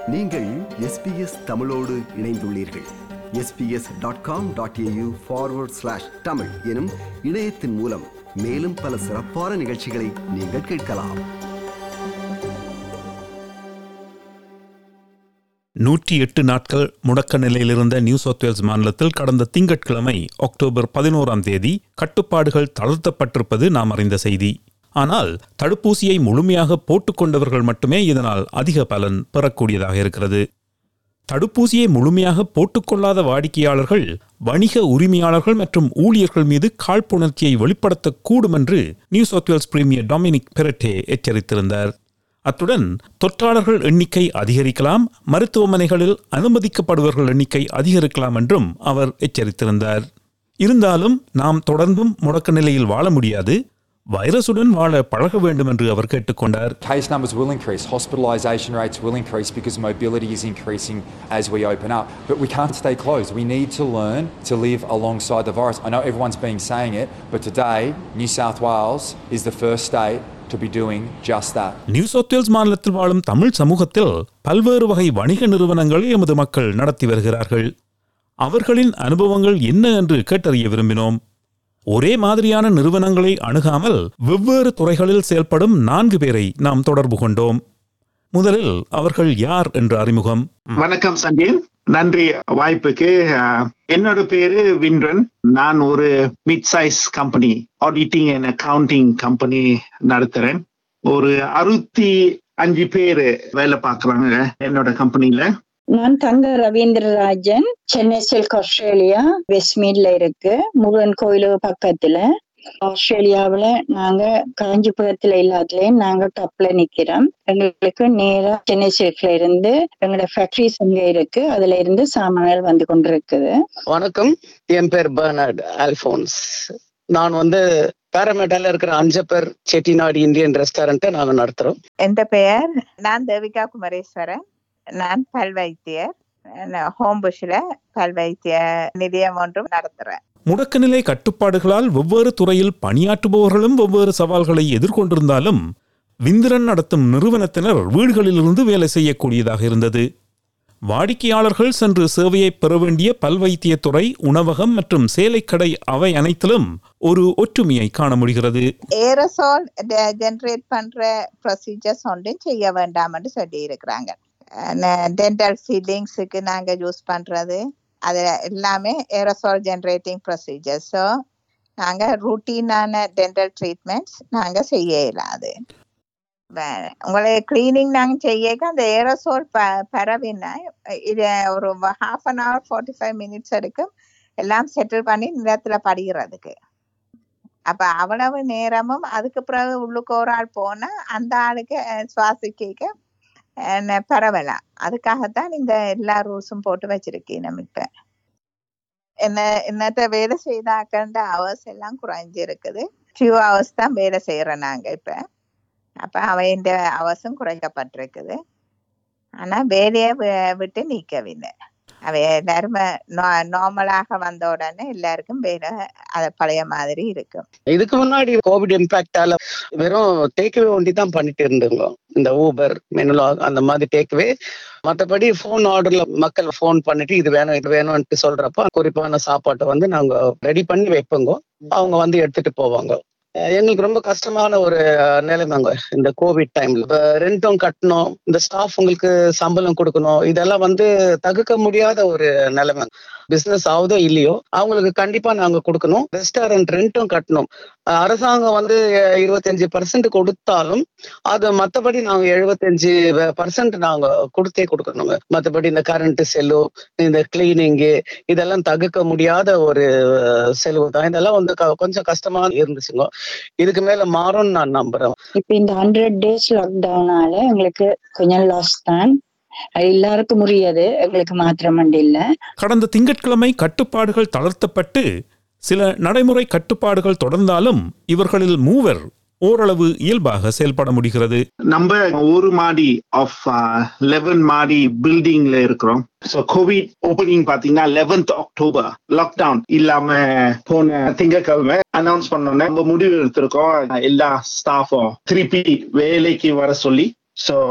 நீங்கள் எஸ்பிஎஸ் தமிழோடு இணைந்துள்ளீர்கள் SBS dot com dot AU forward slash Tamil எனும் இணையத்தின் மூலம் மேலும் பல சிறப்பான நிகழ்ச்சிகளை நீங்கள் கேட்கலாம் நூற்றி எட்டு நாட்கள் முடக்க நிலையில் இருந்த நியூ சவுத் வேல்ஸ் மாநிலத்தில் கடந்த திங்கட்கிழமை அக்டோபர் பதினோராம் தேதி கட்டுப்பாடுகள் தளர்த்தப்பட்டிருப்பது நாம் அறிந்த செய்தி ஆனால் தடுப்பூசியை முழுமையாக போட்டுக்கொண்டவர்கள் மட்டுமே இதனால் அதிக பலன் பெறக்கூடியதாக இருக்கிறது தடுப்பூசியை முழுமையாக போட்டுக்கொள்ளாத வாடிக்கையாளர்கள் வணிக உரிமையாளர்கள் மற்றும் ஊழியர்கள் மீது காழ்ப்புணர்ச்சியை வெளிப்படுத்தக்கூடும் என்று New South Wales premier Dominic Perrottet எச்சரித்திருந்தார் அத்துடன் தொற்றாளர்கள் எண்ணிக்கை அதிகரிக்கலாம் மருத்துவமனைகளில் அனுமதிக்கப்படுபவர்கள் எண்ணிக்கை அதிகரிக்கலாம் என்றும் அவர் எச்சரித்திருந்தார் இருந்தாலும் நாம் தொடர்ந்தும் முடக்க நிலையில் வாழ முடியாது வைரசுடன் வாழ பழக வேண்டும் என்று அவர் கேட்டுக்கொண்டார் Case numbers will increase, hospitalisation rates will increase because mobility is increasing as we open up. But we can't stay closed. We need to learn to live alongside the virus. I know everyone's been saying it, but today, New South Wales is the first state to be doing just that. New South Wales மாநிலத்தில் வாழும் தமிழ் சமூகத்தில் பல்வேறு வகை வணிக நிறுவனங்களை எமது மக்கள் நடத்தி வருகிறார்கள் அவர்களின் அனுபவங்கள் என்ன என்று கேட்டறிய விரும்பினோம் ஒரே மாதிரியான நிறுவனங்களை அணுகாமல் வெவ்வேறு துறைகளில் செயல்படும் நான்கு பேரை நாம் தொடர்பு கொண்டோம் முதலில் அவர்கள் யார் என்ற அறிமுகம் வணக்கம் சஞ்சீவ் நன்றி வாய்ப்புக்கு அஹ், என்னோட பேரு வின்ரன் நான் ஒரு mid size company auditing and accounting company நடத்துறேன் ஒரு அறுபத்தி அஞ்சு பேர் வேலை பார்க்கறாங்க என்னோட கம்பெனில நான் தங்க ரவீந்திரராஜன் சென்னை சில்க் ஆஸ்திரேலியா வெஸ்ட்மீட்ல இருக்கு முருகன் கோயில் பக்கத்துல ஆஸ்திரேலியாவுல நாங்க காஞ்சிபுரத்துல இல்லாதலையும் நாங்க டாப்ல நிக்கிறோம் எங்களுக்கு நேரா சென்னை சில்க்ல இருந்து எங்களோட ஃபேக்டரிஸ் அங்க இருக்கு அதுல இருந்து சாமான்கள் வந்து கொண்டிருக்குது வணக்கம் என் பேர் பெர்னார்ட் அல்போன்ஸ் நான் வந்து பேரமேட்டால இருக்கிற அஞ்சப்பர் செட்டிநாடு இந்தியன் ரெஸ்டாரண்ட்டை நாங்க நடத்துறோம் எந்த பெயர் நான் தேவிகா குமரேஸ்வரன் நான் பல் வைத்தியர் ஹோம் புஷ்ல பல் வைத்திய நிதியம் ஒன்றும் நடத்துறேன் முடக்க நிலை கட்டுப்பாடுகளால் வெவ்வேறு துறையில் பணியாற்றுபவர்களும் வெவ்வேறு சவால்களை எதிர்கொண்டிருந்தாலும் விந்திரன் நடத்தும் நிறுவனத்தினர் வீடுகளிலிருந்து வேலை செய்யக்கூடியதாக இருந்தது வாடிக்கையாளர்கள் சென்று சேவையை பெற வேண்டிய பல்வைத்தியத்துறை உணவகம் மற்றும் சேலைக்கடை அவை அனைத்திலும் ஒரு ஒற்றுமையை காண முடிகிறது ஏரசால் ஜெனரேட் பண்ற ப்ரொசீஜர்ஸ் ஒன்றும் செய்ய வேண்டாம்னு சொல்லி இருக்கிறாங்க டென்டல் ஃபீலிங்ஸுக்கு நாங்க யூஸ் பண்றது அது எல்லாமே ஏரசால் ஜெனரேட்டிங் ப்ரொசீஜர் ஸோ நாங்க ரூட்டீனான டென்டல் ட்ரீட்மெண்ட்ஸ் நாங்க செய்ய இயலாது வே- உங்களை கிளீனிங் நாங்க செய்யக்க அந்த ஏரோசோல் ப பரவினா இது ஒரு half an hour forty five minutes எடுக்கும் எல்லாம் செட்டில் பண்ணி நிலத்துல படிக்கிறதுக்கு அப்ப அவ்வளவு நேரமும் அதுக்கு பிறகு உள்ளுக்கு ஒரு ஆள் போனா அந்த ஆளுக்கு அஹ், சுவாசிக்க அஹ், ந- பரவலாம் அதுக்காகத்தான் இந்த எல்லா ரூல்ஸும் போட்டு வச்சிருக்கேன் நம்ம இப்ப என்ன என்னத்த வேலை செய்தாக்கண்ட ஹவர்ஸ் எல்லாம் குறைஞ்சு இருக்குது ஃபியூ ஹவர்ஸ் தான் வேலை செய்யறோம் நாங்க இப்ப அப்ப அவையின் அவசம் குறைக்கப்பட்டிருக்குது ஆனா வேலையை வி- விட்டு நீக்கவில்லை அவை எல்லாரும் நார்மலாக வந்த உடனே எல்லாருக்கும் வேலை அது பழைய மாதிரி இருக்கும் இதுக்கு முன்னாடி கோவிட் இம்பாக்டால வெறும் டேக்அவே ஒண்டி தான் பண்ணிட்டு இருந்தோங்க இந்த ஊபர் மெனுலாக் அந்த மாதிரி டேக்அவே மற்றபடி ஃபோன் ஆர்டர்ல மக்கள் ஃபோன் பண்ணிட்டு இது வேணும் இது வேணும்னு சொல்றப்ப குறிப்பான சாப்பாட்டை வந்து நாங்க ரெடி பண்ணி வைப்போங்க அவங்க வந்து எடுத்துட்டு போவாங்க அஹ் எங்களுக்கு ரொம்ப கஷ்டமான ஒரு அஹ், நிலைமைங்க இந்த கோவிட் டைம்ல ரெண்டும் கட்டணும் இந்த ஸ்டாஃப் உங்களுக்கு சம்பளம் கொடுக்கணும் இதெல்லாம் வந்து தகுக்க முடியாத ஒரு நிலைமை பிசினஸ் ஆகுதோ இல்லையோ அவங்களுக்கு கண்டிப்பா நாங்க கொடுக்கணும் ரெஸ்டாரண்ட் ரெண்டும் கட்டணும் அஹ் அரசாங்கம் வந்து அஹ், இருபத்தஞ்சு பர்சன்ட் கொடுத்தாலும் அது மத்தபடி நாங்க எழுபத்தஞ்சு பர்சன்ட் நாங்க கொடுத்தே கொடுக்கணுங்க மத்தபடி இந்த கரண்ட் செலவு இந்த கிளீனிங்கு இதெல்லாம் தகுக்க முடியாத ஒரு அஹ், செலவு தான் இதெல்லாம் வந்து க- கொஞ்சம் கஷ்டமா இருந்துச்சுங்க இதுக்கு மேல மாறும்னு நான் நம்புறேன் இப்ப இந்த ஹண்ட்ரட் டேஸ் லாக்டவுனால எங்களுக்கு கொஞ்சம் லாஸ் தான் அது எல்லாருக்கும் முடியாது எங்களுக்கு மாத்திரமண்டி இல்ல கடந்த திங்கட்கிழமை கட்டுப்பாடுகள் தளர்த்தப்பட்டு சில நடைமுறை கட்டுப்பாடுகள் தொடர்ந்தாலும் இவர்களில் மூவர் ஓரளவு இயல்பாக செயல்பட முடிகிறது நம்ம ஒரு மாடி ஆஃப் லெவன் மாடி பில்டிங்ல இருக்கிறோம் ஸோ கோவிட் ஓப்பனிங் பாத்தீங்கன்னா லெவன்த் அக்டோபர் லாக்டவுன் இல்லாம போன திங்கட்கிழமை அனௌன்ஸ் பண்ணோன்னே நம்ம முடிவு எடுத்திருக்கோம் எல்லா ஸ்டாஃபும் திருப்பி வேலைக்கு வர சொல்லி so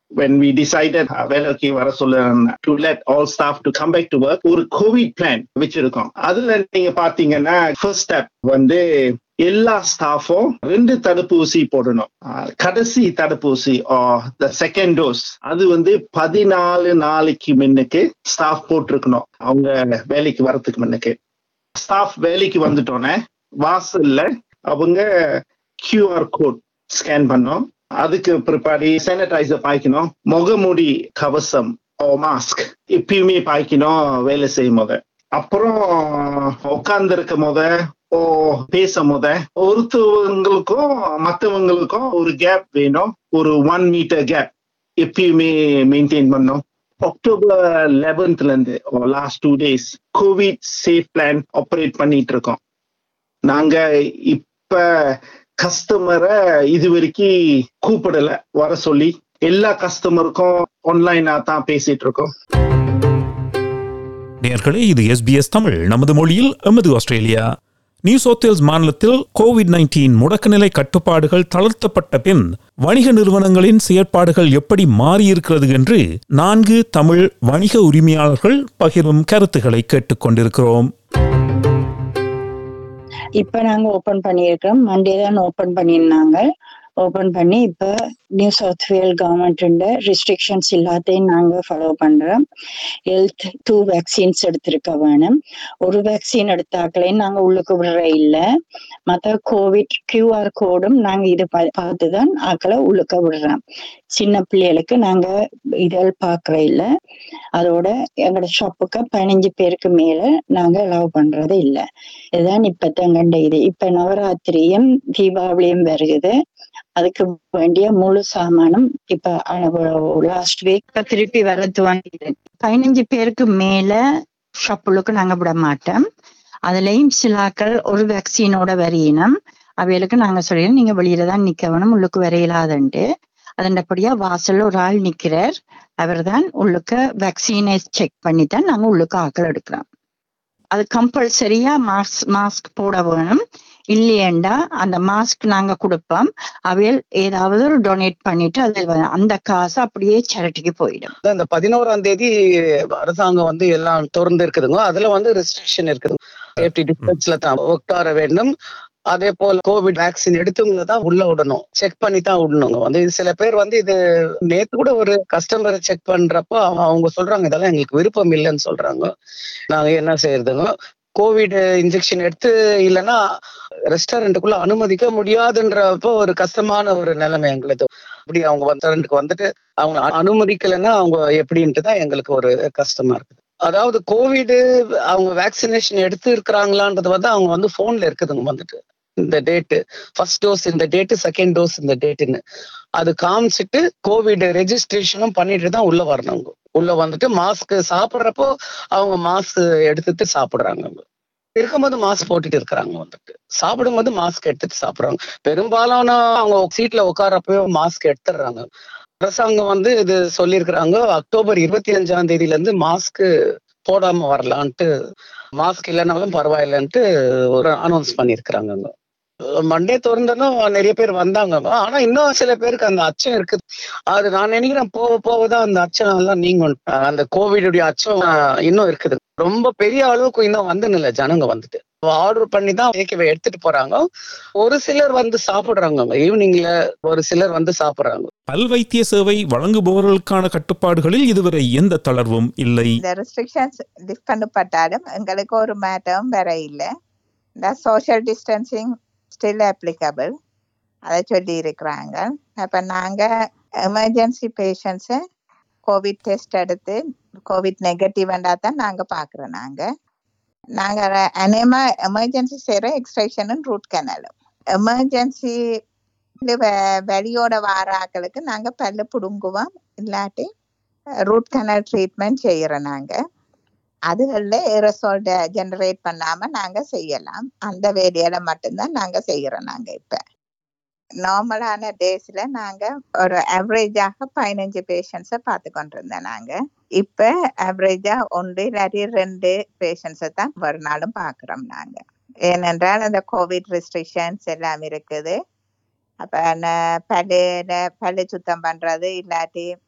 when we decided uh, வேலைக்கு வர சொல்ல to let all staff to come back to work ஒரு கோவிட் பிளான் வச்சிருக்கோம் அதுல நீங்க பாத்தீங்கன்னா ஃபர்ஸ்ட் ஸ்டெப் வந்து எல்லா ஸ்டாஃபும் ரெண்டு தடுப்பூசி போடணும் அஹ் கடைசி தடுப்பூசி த செகண்ட் டோஸ் அது வந்து பதினாலு நாளைக்கு முன்னுக்கு ஸ்டாஃப் போட்டிருக்கணும் அவங்க வேலைக்கு வரதுக்கு முன்னுக்கு ஸ்டாஃப் வேலைக்கு வந்துட்டோன்னே வாசல்ல அவங்க கியூஆர் கோட் ஸ்கேன் பண்ணோம் அதுக்கு பிற்பாடி சானிடைசர் பாய்க்கணும் முகமூடி கவசம் ஓ மாஸ்க் எப்பயுமே பாய்க்கணும் வேலை செய்யும் போது அப்புறம் உட்கார்ந்து இருக்கும் போத ஓ பேசும் போத ஒருத்தவங்களுக்கும் மற்றவங்களுக்கும் ஒரு கேப் வேணும் ஒரு ஒன் மீட்டர் கேப் எப்பயுமே மெயின்டைன் பண்ணோம் அக்டோபர் லெவன்த்ல இருந்து last two days Covid safe plan operate பண்ணிட்டு இருக்கோம் நாங்க இப்ப கஸ்டமரை இது வரைக்கும் கூப்பிடல வர சொல்லி எல்லா கஸ்டமருக்கும் ஆன்லைனா தான் பேசிட்டு இருக்கோம் நேர்களே இது எஸ்பிஎஸ் தமிழ் நமது மொழியில் எமது ஆஸ்திரேலியா நியூ சவுத்வேல்ஸ் மாநிலத்தில் கோவிட் நைன்டீன் முடக்கநிலை கட்டுப்பாடுகள் தளர்த்தப்பட்ட பின் வணிக நிறுவனங்களின் செயற்பாடுகள் எப்படி மாறியிருக்கிறது என்று நான்கு தமிழ் வணிக உரிமையாளர்கள் பகிரும் கருத்துக்களை கேட்டுக்கொண்டிருக்கிறோம் இப்ப நாங்க ஓபன் பண்ணியிருக்கிறோம் மண்டே தான் ஓபன் பண்ணியிருந்தாங்க ஓபன் பண்ணி இப்ப New South Wale government restrictions எல்லாத்தையும் நாங்க ஃபாலோ பண்றோம் ஹெல்த் டூ வேக்சின்ஸ் எடுத்திருக்க வேணும் ஒரு வேக்சின் எடுத்தாக்களையும் நாங்க உள்ளுக்கு விடுற இல்ல மத்த கோவிட் கியூஆர் கோடும் நாங்க இது பா- பார்த்துதான் ஆக்களை உள்ளுக்க விடுறோம் சின்ன பிள்ளைகளுக்கு நாங்க இதழ் பாக்குற இல்ல அதோட எங்களோட ஷாப்புக்கு பதினஞ்சு பேருக்கு மேல நாங்க அலோவ் பண்றது இல்ல இதுதான் இப்ப கண்ட இது இப்ப நவராத்திரியும் தீபாவளியும் வருகுது அதுக்கு வேண்டிய முழு சாமானும் இப்ப லாஸ்ட் வீக் திருப்பி வர துவங்கிது பதினஞ்சு பேருக்கு மேல ஷாப்புகளுக்கு நாங்க விட மாட்டோம் அதுலயும் சிலாக்கள் ஒரு வேக்சினோட வரையினம் அவைகளுக்கு நாங்க சொல்லிடுறோம் நீங்க வெளியில தான் நிக்க வேணும் உள்ளுக்கு வரையிலாதன்ட்டு அதன்படியா வாசல்ல ஒரு ஆள் நிக்கிறார் அவர்தான் உள்ளுக்க வேக்சினை செக் பண்ணி தான் நாங்க உள்ளுக்கு ஆக்கள் எடுக்கிறோம் அது கம்பல்சரியா மாஸ்க் மாஸ்க் போட வேணும் இல்லையண்டா அந்த மாஸ்க் நாங்க கொடுப்போம் அவையில் ஏதாவது ஒரு டொனேட் பண்ணிட்டு அது வ- அந்த காசு அப்படியே சேரிட்டிக்கு போயிடும் அதான் இந்த பதினோராம் தேதி அரசாங்கம் வந்து எல்லாம் திறந்து இருக்குதுங்க அதுல வந்து ரெஸ்ட்ரிக்ஷன் இருக்குது சேஃப்டி டிஸ்டன்ஸ்ல தான் உட்கார வேண்டும் அதே போல கோவிட் வேக்சின் எடுத்தவங்கள தான் உள்ள விடணும் செக் பண்ணி தான் விடணுங்க வந்து இது சில பேர் வந்து இது நேத்து கூட ஒரு கஸ்டமரை செக் பண்றப்போ அவங்க- அவங்க சொல்றாங்க இதெல்லாம் எங்களுக்கு விருப்பம் இல்லைன்னு சொல்றாங்க நாங்க என்ன செய்யறதுங்க கோவிட் இன்ஜெக்ஷன் எடுத்து இல்லைன்னா ரெஸ்டாரண்ட்டுக்குள்ள அனுமதிக்க முடியாதுன்றப்போ ஒரு கஷ்டமான ஒரு நிலைமை எங்களுக்கு அப்படி அவங்க ரெஸ்டாரண்ட்டுக்கு வந்துட்டு அவங்க அ- அனுமதிக்கலைன்னா அவங்க எப்படின்ட்டு தான் எங்களுக்கு ஒரு கஷ்டமா இருக்குது அதாவது கோவிட் அவங்க வேக்சினேஷன் எடுத்து இருக்கிறாங்களான்றது வந்து அவங்க வந்து போன்ல இருக்குதுங்க வந்துட்டு இந்த டேட்டு ஃபர்ஸ்ட் டோஸ் இந்த டேட்டு செகண்ட் டோஸ் இந்த டேட்டுன்னு அது காமிச்சிட்டு கோவிட் ரெஜிஸ்ட்ரேஷனும் பண்ணிட்டு தான் உள்ள வரணும் அவங்க. உள்ள வந்துட்டு மாஸ்க் சாப்பிடுறப்போ அவங்க மாஸ்க் எடுத்துட்டு சாப்பிடுறாங்க அவங்க இருக்கும்போது மாஸ்க் போட்டுட்டு இருக்கிறாங்க வந்துட்டு சாப்பிடும்போது மாஸ்க் எடுத்துட்டு சாப்பிடுறாங்க பெரும்பாலான அவங்க சீட்ல உட்காரப்போ மாஸ்க் எடுத்துடுறாங்க அரசாங்கம் வந்து இது சொல்லியிருக்கிறாங்க அக்டோபர் இருபத்தி அஞ்சாம் தேதியில இருந்து மாஸ்க் போடாம வரலான்ட்டு மாஸ்க் இல்லைனாலும் பரவாயில்லைன்ட்டு ஒரு அனௌன்ஸ் பண்ணியிருக்கிறாங்க மண்டே திறந்ததும் நிறைய பேர் வந்தாங்க ஆனா இன்னும் சில பேருக்கு அந்த அச்சம் இருக்குது அது நான் நினைக்கிறேன் போக போக தான் அந்த அச்சம் எல்லாம் நீங்கும் அந்த கோவிடுடைய அச்சம் ஆஹ், இன்னும் இருக்குது ரொம்ப பெரிய அளவுக்கு இன்னும் வந்து இல்ல ஜனங்க வந்துட்டு ஆர்டர் பண்ணி தான் டேக்அவே எடுத்துட்டு போறாங்க ஒரு சிலர் வந்து சாப்பிடுறாங்க ஈவினிங்ல ஒரு சிலர் வந்து சாப்பிடுறாங்க பல் வைத்திய சேவை வழங்குபவர்களுக்கான கட்டுப்பாடுகளில் இதுவரை எந்த தளர்வும் இல்லை இந்த ரெஸ்ட்ரிக்ஷன்ஸ் லிஃப்ட் பண்ணப்பட்டாலும் எங்களுக்கு ஒரு மாற்றம் வர இல்லை இந்த சோஷியல் டிஸ்டன்சிங் ஸ்டில் அப்ளிகபிள் அதை சொல்லி இருக்கிறாங்க அப்போ நாங்கள் எமர்ஜென்சி பேஷண்ட்ஸை கோவிட் டெஸ்ட் எடுத்து கோவிட் நெகட்டிவ் தான் நாங்கள் பார்க்குறோம் நாங்கள் நாங்கள் அநேமா எமர்ஜென்சி செய்கிற எக்ஸ்ட்ரேஷனும் ரூட் கனலும் எமர்ஜென்சி வெளியோட வார ஆட்களுக்கு நாங்கள் பல்லு பிடுங்குவோம் இல்லாட்டி ரூட் கனல் ட்ரீட்மெண்ட் செய்கிறோம் நாங்கள் அதுகளில் ஏரசோல் ஜெனரேட் பண்ணாம நாங்க செய்யலாம் அந்த வேலையில மட்டும்தான் நாங்க செய்யறோம் நாங்க இப்ப நார்மலான டேஸ்ல நாங்க ஒரு ஆவரேஜாக பதினஞ்சு பேஷண்ட்ஸை பார்த்து கொண்டிருந்தோம் நாங்க இப்ப ஆவரேஜா ஒன்று இல்லாட்டி ரெண்டு பேஷண்ட்ஸை தான் ஒரு நாளும் பார்க்குறோம் நாங்க ஏனென்றால் அந்த கோவிட் ரெஸ்ட்ரிக்ஷன்ஸ் எல்லாம் இருக்குது அப்ப ந- பல்லுல பல்லு சுத்தம் பண்றது இல்லாட்டி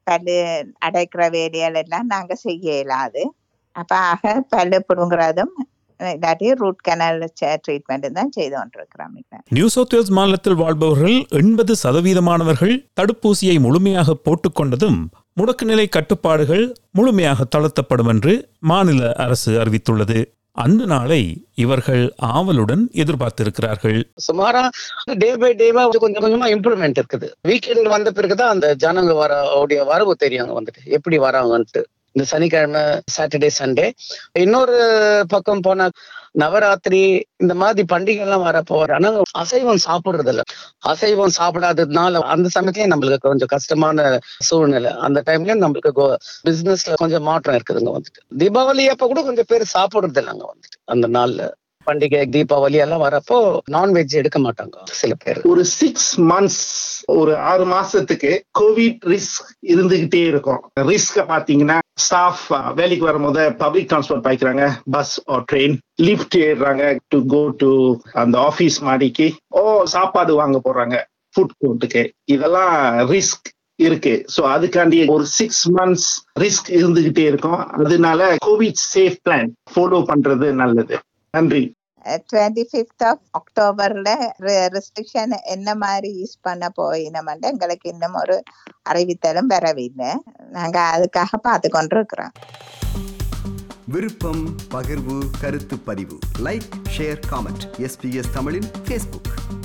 பல்லு அடைக்கிற வேலைகள் எல்லாம் நாங்க செய்ய இயலாது அப்ப ஆக பல்லு பிடுங்குறதும் இல்லாட்டி ரூட் கனல் ட்ரீட்மெண்ட் தான் செய்து கொண்டிருக்கிறோம் இப்ப நியூ சவுத் வேல்ஸ் மாநிலத்தில் வாழ்பவர்கள் எண்பது சதவீதமானவர்கள் தடுப்பூசியை முழுமையாக போட்டுக்கொண்டதும் முடக்குநிலை கட்டுப்பாடுகள் முழுமையாக தளர்த்தப்படும் என்று மாநில அரசு அறிவித்துள்ளது அந்த நாளை இவர்கள் ஆவலுடன் எதிர்பார்த்திருக்கிறார்கள் சுமாரா டே பை டேவா கொஞ்சம் கொஞ்சமா இம்ப்ரூவ்மெண்ட் இருக்குது வீக்கெண்ட் வந்த பிறகுதான் அந்த ஜனங்க வர உடைய வரவு தெரியும் அங்க வந்துட்டு எப்படி வராங்கன்ட்டு இந்த சனிக்கிழமை சாட்டர்டே சண்டே இன்னொரு பக்கம் போனா நவராத்திரி இந்த மாதிரி பண்டிகை எல்லாம் வரப்போ ஆனா அசைவம் சாப்பிடுறது இல்ல அசைவம் சாப்பிடாததுனால அந்த சமயத்திலயும் நம்மளுக்கு கொஞ்சம் கஷ்டமான சூழ்நிலை அந்த டைம்ல நம்மளுக்கு பிசினஸ்ல கொஞ்சம் மாற்றம் இருக்குதுங்க வந்துட்டு தீபாவளி அப்ப கூட கொஞ்சம் பேர் சாப்பிடுறது இல்லைங்க வந்துட்டு அந்த நாள்ல பண்டிகை தீபாவளி எல்லாம் வரப்போ நான்வெஜ் எடுக்க மாட்டாங்க சில பேர் ஒரு சிக்ஸ் மந்த்ஸ் ஒரு ஆறு மாசத்துக்கு கோவிட் ரிஸ்க் இருந்துகிட்டே இருக்கும் ரிஸ்க பாத்தீங்கன்னா ஸ்டாஃப் வேலைக்கு வரும்போது பப்ளிக் டிரான்ஸ்போர்ட் பாய்க்கிறாங்க பஸ் ட்ரெயின் லிஃப்ட் ஏறுறாங்க டு கோ டு அந்த ஆபீஸ் மாடிக்கு ஓ சாப்பாடு வாங்க போறாங்க ஃபுட் கோர்ட்டுக்கு இதெல்லாம் ரிஸ்க் இருக்கு சோ அதுக்காண்டி ஒரு சிக்ஸ் மந்த்ஸ் ரிஸ்க் இருந்துகிட்டே இருக்கும் அதனால கோவிட் சேஃப் பிளான் ஃபாலோ பண்றது நல்லது நன்றி டுவெண்ட்டி ஃபிஃப்த் ஆஃப் அக்டோபர்ல ரெஸ்ட்ரிக்ஷன் என்ன மாதிரி யூஸ் பண்ண போயினோம்ட்டு எங்களுக்கு இன்னும் ஒரு அறிவித்தலும் வரவில்லை நாங்க அதுக்காக பார்த்து கொண்டிருக்கிறோம் விருப்பம் பகிர்வு கருத்து பதிவு லைக் ஷேர் காமெண்ட் எஸ்பிஎஸ் தமிழின் ஃபேஸ்புக்